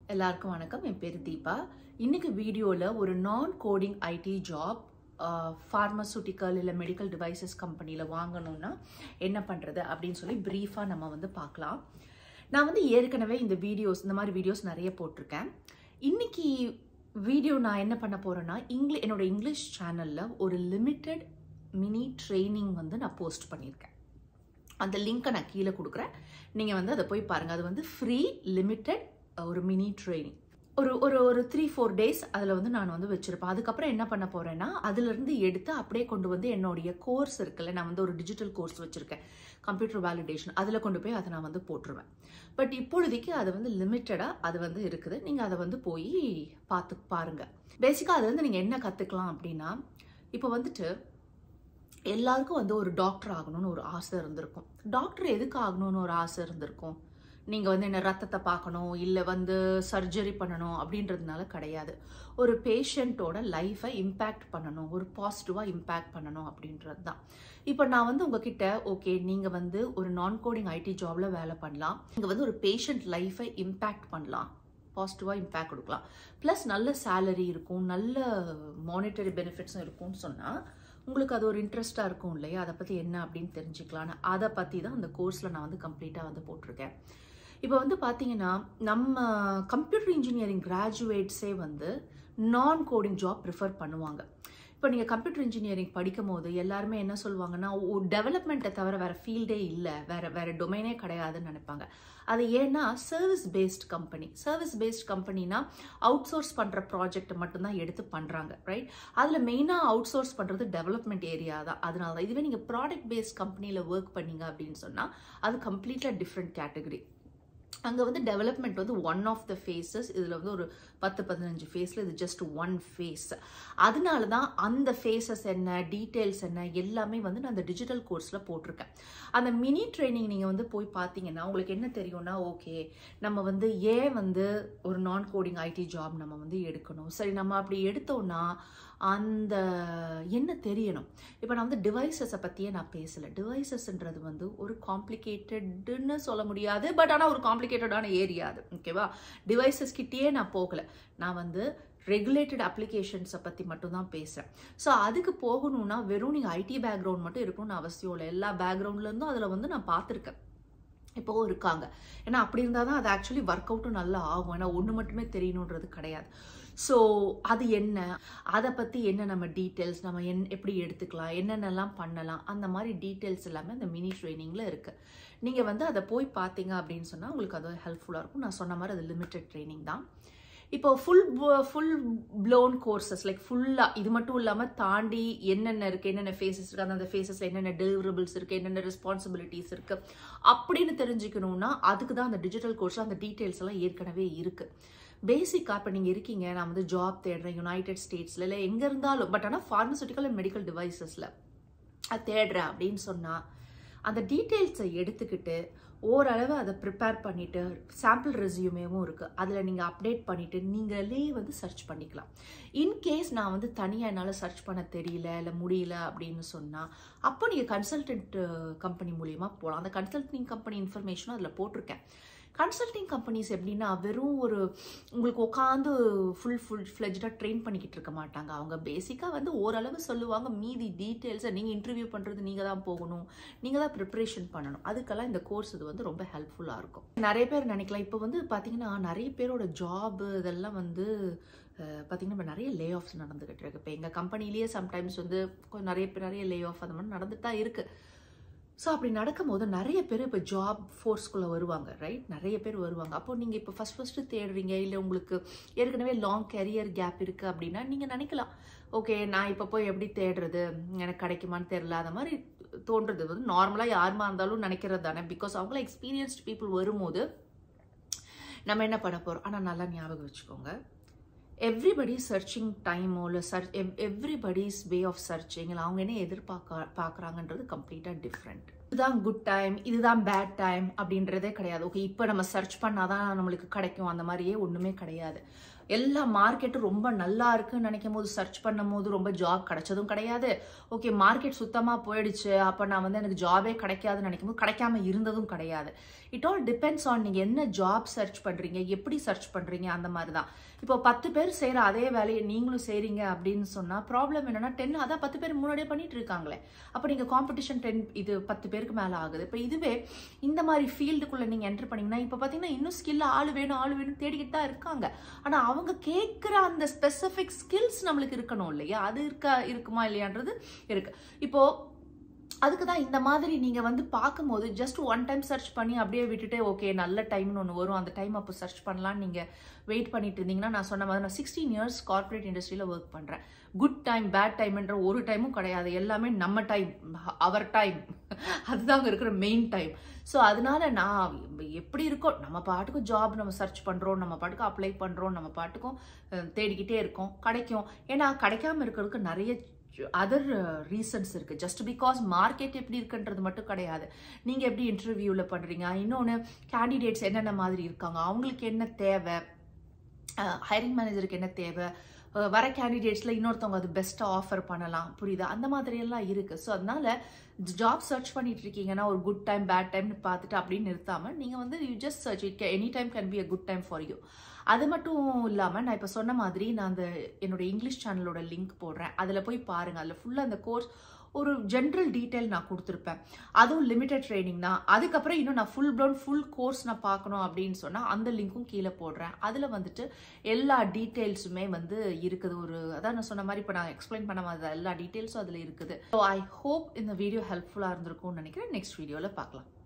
எல்லாருக்கும் வணக்கம் என் பேர் தீபா இன்னைக்கு வீடியோவில் ஒரு நான் கோடிங் ஐடி ஜாப் ஃபார்மசூட்டிக்கல் இல்லை மெடிக்கல் டிவைசஸ் கம்பெனியில் வாங்கணும்னா என்ன பண்ணுறது அப்படின்னு சொல்லி ப்ரீஃபாக நம்ம வந்து பார்க்கலாம் நான் வந்து ஏற்கனவே இந்த வீடியோஸ் இந்த மாதிரி வீடியோஸ் நிறைய போட்டிருக்கேன் இன்னைக்கு வீடியோ நான் என்ன பண்ண போகிறேன்னா இங்கிலீஷ் என்னோட இங்கிலீஷ் சேனலில் ஒரு லிமிட்டெட் மினி ட்ரைனிங் வந்து நான் போஸ்ட் பண்ணியிருக்கேன் அந்த லிங்க்கை நான் கீழே கொடுக்குறேன் நீங்கள் வந்து அதை போய் பாருங்கள் அது வந்து ஃப்ரீ லிமிட்டெட் ஒரு மினி ட்ரைனிங் ஒரு ஒரு ஒரு த்ரீ ஃபோர் டேஸ் அதில் வந்து நான் வந்து வச்சுருப்பேன் அதுக்கப்புறம் என்ன பண்ண போகிறேன்னா அதுலேருந்து எடுத்து அப்படியே கொண்டு வந்து என்னுடைய கோர்ஸ் இருக்குல்ல நான் வந்து ஒரு டிஜிட்டல் கோர்ஸ் வச்சுருக்கேன் கம்ப்யூட்டர் வேலிடேஷன் அதில் கொண்டு போய் அதை நான் வந்து போட்டுருவேன் பட் இப்பொழுதைக்கு அது வந்து லிமிட்டடாக அது வந்து இருக்குது நீங்கள் அதை வந்து போய் பார்த்து பாருங்கள் பேசிக்காக அது வந்து நீங்கள் என்ன கற்றுக்கலாம் அப்படின்னா இப்போ வந்துட்டு எல்லாருக்கும் வந்து ஒரு டாக்டர் ஆகணும்னு ஒரு ஆசை இருந்திருக்கும் டாக்டர் எதுக்கு ஆகணும்னு ஒரு ஆசை இருந்திருக்கும் நீங்கள் வந்து என்ன ரத்தத்தை பார்க்கணும் இல்லை வந்து சர்ஜரி பண்ணணும் அப்படின்றதுனால கிடையாது ஒரு பேஷண்ட்டோட லைஃப்பை இம்பேக்ட் பண்ணணும் ஒரு பாசிட்டிவாக இம்பேக்ட் பண்ணணும் அப்படின்றது தான் இப்போ நான் வந்து உங்ககிட்ட ஓகே நீங்கள் வந்து ஒரு நான் கோடிங் ஐடி ஜாபில் வேலை பண்ணலாம் நீங்கள் வந்து ஒரு பேஷண்ட் லைஃப்பை இம்பேக்ட் பண்ணலாம் பாசிட்டிவாக இம்பேக்ட் கொடுக்கலாம் ப்ளஸ் நல்ல சேலரி இருக்கும் நல்ல மானிட்டரி பெனிஃபிட்ஸும் இருக்கும்னு சொன்னால் உங்களுக்கு அது ஒரு இன்ட்ரெஸ்ட்டாக இருக்கும் இல்லையா அதை பற்றி என்ன அப்படின்னு தெரிஞ்சுக்கலான்னு அதை பற்றி தான் அந்த கோர்ஸில் நான் வந்து கம்ப்ளீட்டாக வந்து போட்டிருக்கேன் இப்போ வந்து பார்த்தீங்கன்னா நம்ம கம்ப்யூட்டர் இன்ஜினியரிங் கிராஜுவேட்ஸே வந்து நான் கோடிங் ஜாப் ப்ரிஃபர் பண்ணுவாங்க இப்போ நீங்கள் கம்ப்யூட்டர் இன்ஜினியரிங் படிக்கும் போது எல்லாருமே என்ன சொல்லுவாங்கன்னா டெவலப்மெண்ட்டை தவிர வேறு ஃபீல்டே இல்லை வேறு வேறு டொமைனே கிடையாதுன்னு நினைப்பாங்க அது ஏன்னா service based company service based கம்பெனினா அவுட் சோர்ஸ் பண்ணுற ப்ராஜெக்ட் மட்டும்தான் எடுத்து பண்ணுறாங்க ரைட் அதில் மெயினாக அவுட் சோர்ஸ் பண்ணுறது டெவலப்மெண்ட் ஏரியா தான் அதனால தான் இதுவே நீங்கள் ப்ராடக்ட் பேஸ்ட் கம்பெனியில் ஒர்க் பண்ணீங்க அப்படின்னு சொன்னால் அது கம்ப்ளீட்டாக டிஃப்ரெண்ட் கேட்டகரி அங்கே வந்து டெவலப்மெண்ட் வந்து ஒன் ஆஃப் த ஃபேஸஸ் இதில் வந்து ஒரு பத்து பதினஞ்சு ஃபேஸில் இது ஜஸ்ட் ஒன் ஃபேஸ் அதனால தான் அந்த ஃபேஸஸ் என்ன டீட்டெயில்ஸ் என்ன எல்லாமே வந்து நான் அந்த டிஜிட்டல் கோர்ஸில் போட்டிருக்கேன் அந்த மினி ட்ரைனிங் நீங்கள் வந்து போய் பார்த்தீங்கன்னா உங்களுக்கு என்ன தெரியும்னா ஓகே நம்ம வந்து ஏன் வந்து ஒரு நான் கோடிங் ஐடி ஜாப் நம்ம வந்து எடுக்கணும் சரி நம்ம அப்படி எடுத்தோம்னா அந்த என்ன தெரியணும் இப்போ நான் வந்து டிவைசஸை பற்றியே நான் பேசலை டிவைசஸ்ன்றது வந்து ஒரு காம்ப்ளிகேட்டடுன்னு சொல்ல முடியாது பட் ஆனால் ஒரு காம்ப்ளிகேட்டடான ஏரியா அது ஓகேவா டிவைசஸ் கிட்டேயே நான் போகலை நான் வந்து ரெகுலேட்டட் அப்ளிகேஷன்ஸை பற்றி மட்டும்தான் பேசுகிறேன் ஸோ அதுக்கு போகணும்னா வெறும் நீங்கள் ஐடி பேக்ரவுண்ட் மட்டும் இருக்கணும்னு அவசியம் இல்லை எல்லா பேக்ரவுண்ட்லேருந்தும் அதில் வந்து நான் பார்த்துருக்கேன் இப்போவும் இருக்காங்க ஏன்னா அப்படி இருந்தால் தான் அது ஆக்சுவலி ஒர்க் அவுட்டும் நல்லா ஆகும் ஏன்னா ஒன்று மட்டுமே தெரியணுன்றது கிடையாது ஸோ அது என்ன அதை பற்றி என்ன நம்ம டீட்டெயில்ஸ் நம்ம என் எப்படி எடுத்துக்கலாம் என்னென்னலாம் பண்ணலாம் அந்த மாதிரி டீட்டெயில்ஸ் எல்லாமே அந்த மினி ட்ரைனிங்கில் இருக்குது நீங்கள் வந்து அதை போய் பார்த்தீங்க அப்படின்னு சொன்னால் உங்களுக்கு அது ஹெல்ப்ஃபுல்லாக இருக்கும் நான் சொன்ன மாதிரி அது லிமிட்டட் ட்ரைனிங் தான் இப்போ full full blown courses like ஃபுல்லாக இது மட்டும் இல்லாமல் தாண்டி என்னென்ன இருக்குது என்னென்ன ஃபேஸஸ் இருக்குது அந்த ஃபேஸஸில் என்னென்ன டெலிவரபிள்ஸ் இருக்குது என்னென்ன ரெஸ்பான்சிபிலிட்டிஸ் இருக்குது அப்படின்னு தெரிஞ்சுக்கணுன்னா அதுக்கு தான் அந்த டிஜிட்டல் கோர்ஸ் அந்த டீட்டெயில்ஸ் எல்லாம் ஏற்கனவே இருக்குது பேசிக்காக இப்போ நீங்கள் இருக்கீங்க நான் வந்து ஜாப் தேடுறேன் யுனைடெட் ஸ்டேட்ஸில் இல்லை எங்கே இருந்தாலும் பட் ஆனால் ஃபார்மசூட்டிக்கல் அண்ட் மெடிக்கல் டிவைசஸில் அது தேடுறேன் அப்படின்னு சொன்னால் அந்த டீட்டெயில்ஸை எடுத்துக்கிட்டு ஓரளவு அதை ப்ரிப்பேர் பண்ணிவிட்டு சாம்பிள் ரெசியூமேவும் இருக்குது அதில் நீங்கள் அப்டேட் பண்ணிவிட்டு நீங்களே வந்து சர்ச் பண்ணிக்கலாம் இன்கேஸ் நான் வந்து தனியாக என்னால் சர்ச் பண்ண தெரியல இல்லை முடியல அப்படின்னு சொன்னால் அப்போ நீங்கள் கன்சல்டன்ட் கம்பெனி மூலியமாக போகலாம் அந்த கன்சல்டிங் கம்பெனி இன்ஃபர்மேஷனும் அதில் போட்டிருக்கேன் கன்சல்டிங் கம்பெனிஸ் எப்படின்னா வெறும் ஒரு உங்களுக்கு உட்காந்து ஃபுல் ஃபுல் ஃப்ளெஜ்டாக ட்ரெயின் பண்ணிக்கிட்டு இருக்க மாட்டாங்க அவங்க பேசிக்காக வந்து ஓரளவு சொல்லுவாங்க மீதி டீட்டெயில்ஸை நீங்கள் இன்டர்வியூ பண்ணுறது நீங்கள் தான் போகணும் நீங்கள் தான் ப்ரிப்ரேஷன் பண்ணணும் அதுக்கெல்லாம் இந்த கோர்ஸ் இது வந்து ரொம்ப ஹெல்ப்ஃபுல்லாக இருக்கும் நிறைய பேர் நினைக்கலாம் இப்போ வந்து பார்த்தீங்கன்னா நிறைய பேரோட ஜாப் இதெல்லாம் வந்து பார்த்திங்கன்னா இப்போ நிறைய லே ஆஃப்ஸ் நடந்துக்கிட்டு இருக்கு இப்போ எங்கள் கம்பெனிலேயே சம்டைம்ஸ் வந்து கொஞ்சம் நிறைய பேர் நிறைய லே ஆஃப் அந்த மாதிரி நடந்துட்டு தான் இருக்குது ஸோ அப்படி நடக்கும்போது நிறைய பேர் இப்போ ஜாப் ஃபோர்ஸ்குள்ளே வருவாங்க ரைட் நிறைய பேர் வருவாங்க அப்போ நீங்கள் இப்போ ஃபஸ்ட் ஃபஸ்ட்டு தேடுறீங்க இல்லை உங்களுக்கு ஏற்கனவே லாங் கெரியர் கேப் இருக்குது அப்படின்னா நீங்கள் நினைக்கலாம் ஓகே நான் இப்போ போய் எப்படி தேடுறது எனக்கு கிடைக்குமான்னு தெரில அந்த மாதிரி தோன்றது வந்து நார்மலாக யாருமா இருந்தாலும் நினைக்கிறது தானே பிகாஸ் அவங்கள எக்ஸ்பீரியன்ஸ்ட் பீப்புள் வரும்போது நம்ம என்ன பண்ண போகிறோம் ஆனால் நல்லா ஞாபகம் வச்சுக்கோங்க எவ்ரிபடி சர்ச்சிங் டைமோ இல்லை சர்ச் எவ் எவ்ரிபடிஸ் வே ஆஃப் சர்ச்சிங் இல்லை அவங்க என்ன எதிர்பார்க்க பார்க்குறாங்கன்றது கம்ப்ளீட்டாக டிஃப்ரெண்ட் இதுதான் குட் டைம் இதுதான் பேட் டைம் அப்படின்றதே கிடையாது ஓகே இப்போ நம்ம சர்ச் பண்ணாதான் நம்மளுக்கு கிடைக்கும் அந்த மாதிரியே ஒன்றுமே கிடையாது எல்லா மார்க்கெட்டும் ரொம்ப நல்லா இருக்குன்னு நினைக்கும் போது சர்ச் பண்ணும் போது ரொம்ப ஜாப் கிடைச்சதும் கிடையாது ஓகே மார்க்கெட் சுத்தமாக போயிடுச்சு அப்போ நான் வந்து எனக்கு ஜாபே கிடைக்காதுன்னு நினைக்கும் போது கிடைக்காம இருந்ததும் கிடையாது இட் ஆல் டிபெண்ட்ஸ் ஆன் நீங்கள் என்ன ஜாப் சர்ச் பண்ணுறீங்க எப்படி சர்ச் பண்ணுறீங்க அந்த மாதிரி தான் இப்போ பத்து பேர் செய்கிற அதே வேலையை நீங்களும் செய்கிறீங்க அப்படின்னு சொன்னால் ப்ராப்ளம் என்னன்னா டென் அதான் பத்து பேர் முன்னாடியே பண்ணிட்டு இருக்காங்களே அப்போ நீங்கள் காம்படிஷன் டென் இது பத்து பேருக்கு மேலே ஆகுது இப்போ இதுவே இந்த மாதிரி ஃபீல்டுக்குள்ளே நீங்கள் என்டர் பண்ணீங்கன்னா இப்போ பார்த்தீங்கன்னா இன்னும் ஸ்கில் ஆள் வேணும் ஆள் வேணும் தேடிக்கிட்டு தான் இருக்காங்க ஆனால் அவங்க கேட்குற அந்த ஸ்பெசிஃபிக் ஸ்கில்ஸ் நம்மளுக்கு இருக்கணும் இல்லையா அது இருக்கா இருக்குமா இல்லையான்றது இருக்கு இப்போ அதுக்கு தான் இந்த மாதிரி நீங்கள் வந்து பார்க்கும்போது ஜஸ்ட் ஒன் டைம் சர்ச் பண்ணி அப்படியே விட்டுட்டு ஓகே நல்ல டைம்னு ஒன்று வரும் அந்த டைம் அப்போ சர்ச் பண்ணலான்னு நீங்கள் வெயிட் பண்ணிட்டு இருந்தீங்கன்னா நான் சொன்ன மாதிரி நான் சிக்ஸ்டீன் இயர்ஸ் கார்ப்பரேட் இண்டஸ்ட்ரியில் ஒர்க் பண்ணுறேன் குட் டைம் பேட் டைம்ன்ற ஒரு டைமும் கிடையாது எல்லாமே நம்ம டைம் அவர் டைம் அதுதான் அங்கே இருக்கிற மெயின் டைம் ஸோ அதனால நான் எப்படி இருக்கோ நம்ம பாட்டுக்கும் ஜாப் நம்ம சர்ச் பண்ணுறோம் நம்ம பாட்டுக்கும் அப்ளை பண்ணுறோம் நம்ம பாட்டுக்கும் அஹ், தேடிக்கிட்டே இருக்கோம் கிடைக்கும் ஏன்னா கிடைக்காம இருக்கிறதுக்கு நிறைய அதர் ரீசன்ஸ் இருக்கு ஜஸ்ட் பிகாஸ் மார்க்கெட் எப்படி இருக்குன்றது மட்டும் கிடையாது நீங்க எப்படி இன்டர்வியூல பண்றீங்க இன்னொன்று கேண்டிடேட்ஸ் என்னென்ன மாதிரி இருக்காங்க அவங்களுக்கு என்ன தேவை ஹைரிங் மேனேஜருக்கு என்ன தேவை அஹ் வர கேண்டிடேட்ஸில் இன்னொருத்தவங்க அது பெஸ்ட்டாக ஆஃபர் பண்ணலாம் புரியுதா அந்த மாதிரி எல்லாம் இருக்குது ஸோ அதனால ஜாப் சர்ச் பண்ணிட்டு இருக்கீங்கன்னா ஒரு குட் டைம் பேட் டைம்னு பார்த்துட்டு அப்படின்னு நிறுத்தாமல் நீங்கள் வந்து you just search it any time can be a good time for you அது மட்டும் இல்லாமல் நான் இப்போ சொன்ன மாதிரி நான் அந்த என்னோட இங்கிலீஷ் சேனலோட லிங்க் போடுறேன் அதில் போய் பாருங்கள் அதில் ஃபுல்லாக அந்த கோர்ஸ் ஒரு ஜென்ரல் டீட்டெயில் நான் கொடுத்துருப்பேன் அதுவும் லிமிட்டட் ட்ரைனிங் தான் அதுக்கப்புறம் இன்னும் நான் ஃபுல் ப்ளவுன் ஃபுல் கோர்ஸ் நான் பார்க்கணும் அப்படின்னு சொன்னால் அந்த லிங்க்கும் கீழே போடுறேன் அதில் வந்துட்டு எல்லா டீட்டெயில்ஸுமே வந்து இருக்குது ஒரு அதான் நான் சொன்ன மாதிரி இப்போ நான் எக்ஸ்பிளைன் பண்ண மாதிரி எல்லா டீட்டெயில்ஸும் அதில் இருக்குது ஸோ ஐ ஹோப் இந்த வீடியோ ஹெல்ப்ஃபுல்லாக இருந்திருக்கும்னு நினைக்கிறேன் நெக்ஸ்ட் வீடியோவில் பார்க்கலாம்